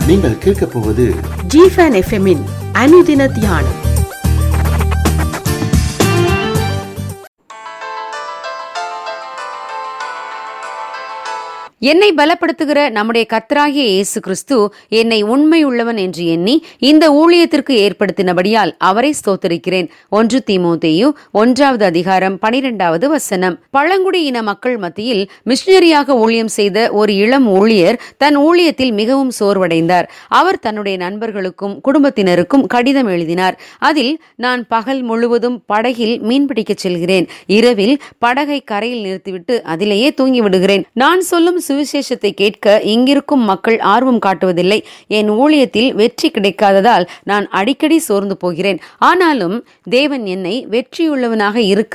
நீங்கள் கேட்கப் போவது ஜிஃபன் எஃப்எம்மின் அனுதின தியானம் என்னை பலப்படுத்துகிற நம்முடைய கர்த்தராகிய இயேசு கிறிஸ்து என்னை உண்மை உள்ளவன் என்று எண்ணி இந்த ஊழியத்திற்கு ஏற்படுத்தினபடியால் அவரை ஸ்தோத்தரிக்கிறேன் ஒன்று தீமோத்தேயு ஒன்றாவது அதிகாரம் பனிரெண்டாவது வசனம் பழங்குடி இன மக்கள் மத்தியில் மிஷினரியாக ஊழியம் செய்த ஒரு இளம் ஊழியர் தன் ஊழியத்தில் மிகவும் சோர்வடைந்தார் அவர் தன்னுடைய நண்பர்களுக்கும் குடும்பத்தினருக்கும் கடிதம் எழுதினார் அதில் நான் பகல் முழுவதும் படகில் மீன்பிடிக்கச் செல்கிறேன் இரவில் படகை கரையில் நிறுத்திவிட்டு அதிலேயே தூங்கி விடுகிறேன் நான் சொல்லும் சுவிசேஷத்தை கேட்க இங்கிருக்கும் மக்கள் ஆர்வம் காட்டுவதில்லை என் ஊழியத்தில் வெற்றி கிடைக்காததால் நான் அடிக்கடி சோர்ந்து போகிறேன் ஆனாலும் தேவன் என்னை வெற்றியுள்ளவனாக இருக்க